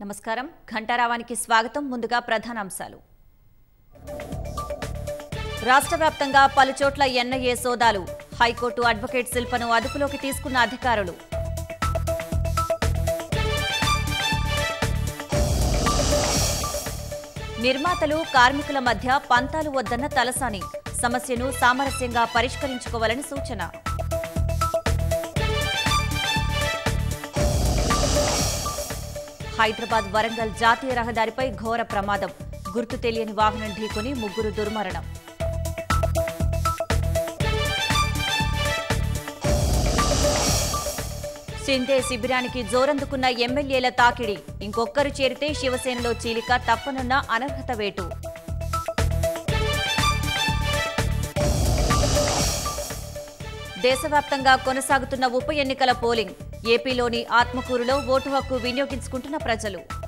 నమస్కారం ఘంటారావానికి స్వాగతం ముందుగా ప్రధానాంశాలు రాష్ట్ర వ్యాప్తంగా పలుచోట్ల ఎన్ఐఏ సోదాలు హైకోర్టు అడ్వకేట్ శిల్పను అదుపులోకి తీసుకున్న అధికారులు నిర్మాతలు కార్మికుల మధ్య పంతాలు వద్దన్న తలసాని సమస్యను సామరస్యంగా పరిష్కరించుకోవాలని సూచన హైదరాబాద్ వరంగల్ జాతీయ రహదారిపై ఘోర ప్రమాదం గుర్తు తెలియని వాహనం ఢీకొని ముగ్గురు దుర్మరణం సింధే శిబిరానికి జోరందుకున్న ఎమ్మెల్యేల తాకిడి ఇంకొక్కరు చేరితే శివసేనలో చీలిక తప్పనున్న అనర్హత వేటు దేశవ్యాప్తంగా కొనసాగుతున్న ఉప ఎన్నికల పోలింగ్ ఏపీలోని ఆత్మకూరులో ఓటు హక్కు వినియోగించుకుంటున్న ప్రజలు